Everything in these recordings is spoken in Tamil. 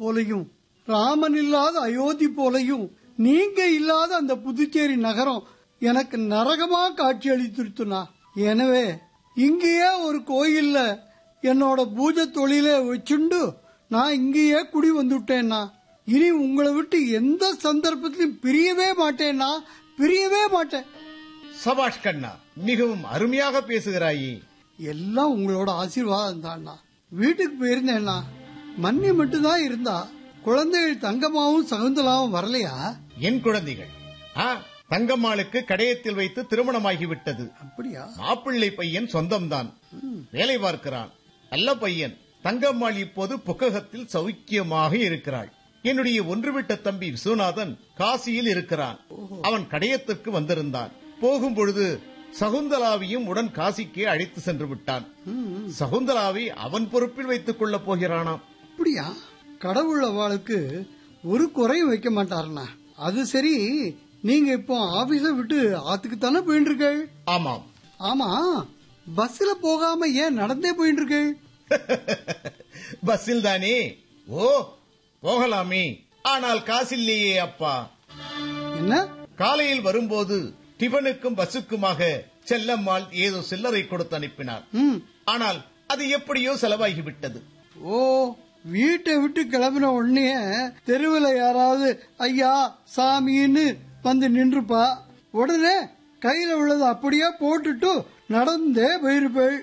போலையும் ராமன் இல்லாத அயோத்தி போலையும் நீங்க இல்லாத அந்த புதுச்சேரி நகரம் எனக்கு நரகமா காட்சி அளித்துருத்துனா எனவே இங்கேயே ஒரு கோயில்ல என்னோட பூஜை தொழிலை வச்சுண்டு நான் இங்கேயே குடி வந்துட்டேன்னா இனி உங்களை விட்டு எந்த சந்தர்ப்பத்திலும் பிரியவே மாட்டேன்னா பிரியவே மாட்டேன் சபாஷ் கண்ணா மிகவும் அருமையாக பேசுகிறாயே எல்லாம் உங்களோட ஆசீர்வாதம் தான்ண்ணா வீட்டுக்கு போயிருந்தேன்னா மன்னி மட்டும்தான் இருந்தா குழந்தைகள் தங்கமாவும் சகுந்தலாவும் வரலையா என் குழந்தைகள் ஆ, தங்கம்மாளுக்கு கடையத்தில் வைத்து திருமணமாகிவிட்டது அப்படியா மாப்பிள்ளை பையன் சொந்தம்தான் வேலை பார்க்கிறான் நல்ல பையன் தங்கம்மாள் இப்போது புக்ககத்தில் சௌக்கியமாக இருக்கிறாள் என்னுடைய ஒன்றுவிட்ட தம்பி விஸ்வநாதன் காசியில் இருக்கிறான் அவன் கடையத்திற்கு வந்திருந்தான் போகும் பொழுது சகுந்தலாவையும் உடன் காசிக்கு அழைத்து சென்று விட்டான் சகுந்தலாவை அவன் பொறுப்பில் வைத்துக் கொள்ளப் போகிறானாம் அப்படியா கடவுள் அவளுக்கு ஒரு குறையும் வைக்க மாட்டாருண்ணா அது சரி நீங்க இப்போ ஆபீஸ விட்டு ஆத்துக்கு தானே போயிட்டு இருக்கீள்? ஆமாம் ஆமா பஸ்ல போகாம ஏன் நடந்தே போயிட்டு இருக்கீள்? பஸ்ஸில் தானே ஓ போகலாமே ஆனால் காசில்லையே அப்பா என்ன காலையில் வரும்போது டிபனுக்கும் பஸ்ஸுக்குமாக செல்லம்மாள் ஏதோ சில்லறை கொடுத்து அனுப்பினார் ம் ஆனால் அது எப்படியோ செலவாகிவிட்டது ஓ வீட்டை விட்டு கிளம்பின உடனே தெருவில் யாராவது ஐயா சாமின்னு வந்து நின்றுப்பா உடனே கையில உள்ளதை அப்படியே போட்டுட்டு நடந்தே போயிருப்பேள்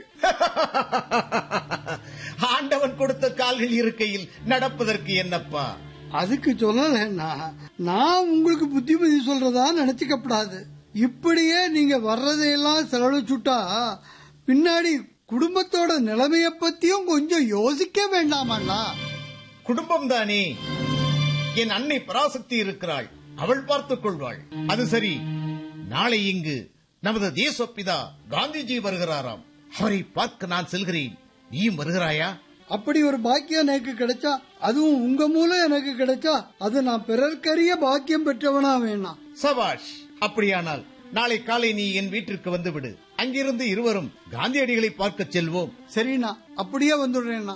ஆண்டவன் கொடுத்த கால்கள் இருக்கையில் நடப்பதற்கு என்னப்பா அதுக்கு சொல்லலைன்னா நான் உங்களுக்கு புத்திமதி சொல்றதா நினைச்சுக்கப்படாது இப்படியே நீங்க வர்றதையெல்லாம் செலவழிச்சுட்டா பின்னாடி குடும்பத்தோட நிலைமைய பத்தியும் கொஞ்சம் யோசிக்க வேண்டாமாண்ணா குடும்பம் தானே என் அன்னை பராசக்தி இருக்கிறாள் அவள் பார்த்துக் கொள்வாள் அது சரி நாளை இங்கு நமது தேசப்பிதா காந்திஜி வருகிறாராம் அவரை பார்க்க நான் செல்கிறேன் நீயும் வருகிறாயா அப்படி ஒரு பாக்கியம் எனக்கு கிடைச்சா அதுவும் உங்க மூலம் எனக்கு கிடைச்சா அது நான் பிறர்க்கரிய பாக்கியம் பெற்றவனா வேணாம் சபாஷ் அப்படியானால் நாளை காலை நீ என் வீட்டிற்கு வந்துவிடு அங்கிருந்து இருவரும் காந்தியடிகளை பார்க்க செல்வோம் சரிண்ணா அப்படியே வந்துடுறேண்ணா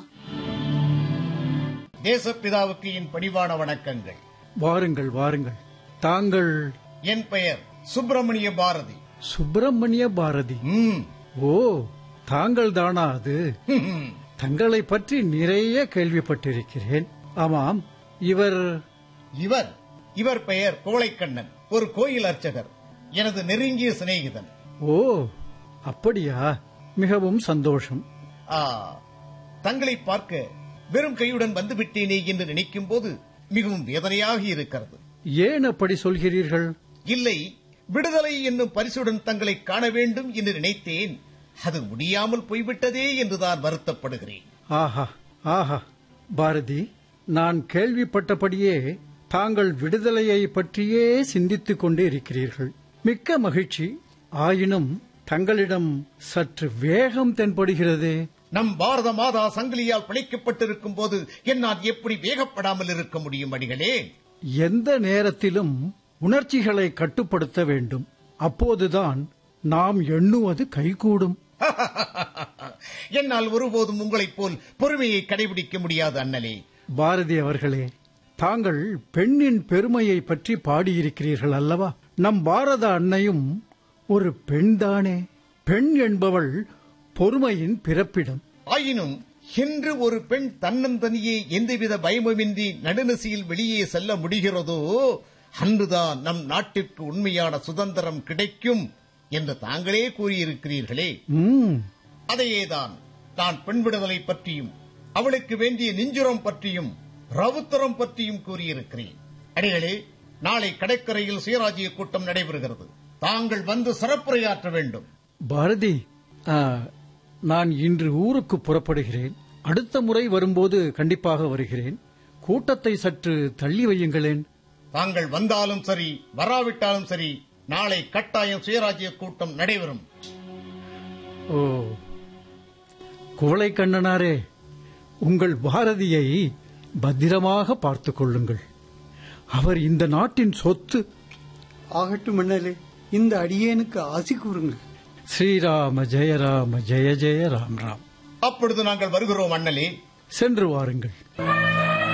தேசப்பிதாவுக்கு என் பணிவான வணக்கங்கள் வாருங்கள் வாருங்கள் தாங்கள் என் பெயர் சுப்பிரமணிய பாரதி சுப்பிரமணிய பாரதி ம். ஓ தாங்கள் தானா அது தங்களை பற்றி நிறைய கேள்விப்பட்டிருக்கிறேன் ஆமாம் இவர் இவர் இவர் பெயர் கோழைக்கண்ணன் ஒரு கோயில் அர்ச்சகர் எனது நெருங்கிய சிநேகிதன் ஓ அப்படியா மிகவும் சந்தோஷம் ஆ தங்களை பார்க்க வெறும் கையுடன் வந்து விட்டேனே என்று நினைக்கும் போது மிகவும் வேதனையாக இருக்கிறது ஏன் அப்படி சொல்கிறீர்கள் இல்லை விடுதலை என்னும் பரிசுடன் தங்களை காண வேண்டும் என்று நினைத்தேன் அது முடியாமல் போய்விட்டதே என்றுதான் வருத்தப்படுகிறேன் ஆஹா ஆஹா பாரதி நான் கேள்விப்பட்டபடியே தாங்கள் விடுதலையை பற்றியே சிந்தித்துக் கொண்டே இருக்கிறீர்கள் மிக்க மகிழ்ச்சி ஆயினும் தங்களிடம் சற்று வேகம் தென்படுகிறதே நம் பாரத மாதா சங்கிலியால் பிழைக்கப்பட்டிருக்கும் போது என்னால் எப்படி வேகப்படாமல் இருக்க முடியும் அடிகளே எந்த நேரத்திலும் உணர்ச்சிகளை கட்டுப்படுத்த வேண்டும் அப்போதுதான் நாம் எண்ணுவது கைகூடும் என்னால் ஒருபோதும் உங்களைப் போல் பொறுமையை கடைபிடிக்க முடியாது அண்ணலே பாரதி அவர்களே தாங்கள் பெண்ணின் பெருமையை பற்றி பாடியிருக்கிறீர்கள் அல்லவா நம் பாரத அன்னையும் ஒரு பெண்தானே பெண் என்பவள் பொறுமையின் பிறப்பிடம் ஆயினும் என்று ஒரு பெண் தன்னந்தனியே எந்தவித பயமுமின்றி நடுநிசையில் வெளியே செல்ல முடிகிறதோ அன்றுதான் நம் நாட்டிற்கு உண்மையான சுதந்திரம் கிடைக்கும் என்று தாங்களே கூறியிருக்கிறீர்களே ம் அதையேதான் நான் பெண் விடுதலை பற்றியும் அவளுக்கு வேண்டிய நெஞ்சுரம் பற்றியும் ரவுத்தரம் பற்றியும் கூறியிருக்கிறேன் அடிகளே நாளை கடற்கரையில் சுயராஜ்ய கூட்டம் நடைபெறுகிறது தாங்கள் வந்து சிறப்புரையாற்ற வேண்டும் பாரதி ஆ, நான் இன்று ஊருக்கு புறப்படுகிறேன் அடுத்த முறை வரும்போது கண்டிப்பாக வருகிறேன் கூட்டத்தை சற்று தள்ளி வையுங்களேன் தாங்கள் வந்தாலும் சரி வராவிட்டாலும் சரி நாளை கட்டாயம் சுயராஜ்ய கூட்டம் நடைபெறும் ஓ குவளை கண்ணனாரே உங்கள் பாரதியை பத்திரமாக பார்த்துக் கொள்ளுங்கள் அவர் இந்த நாட்டின் சொத்து ஆகட்டும் மன்னலே இந்த அடியேனுக்கு ஆசி கூறுங்கள் ஸ்ரீராம ஜெயராம ஜெய ஜெய ராம் ராம் அப்பொழுது நாங்கள் வருகிறோம் அண்ணலே சென்று வாருங்கள்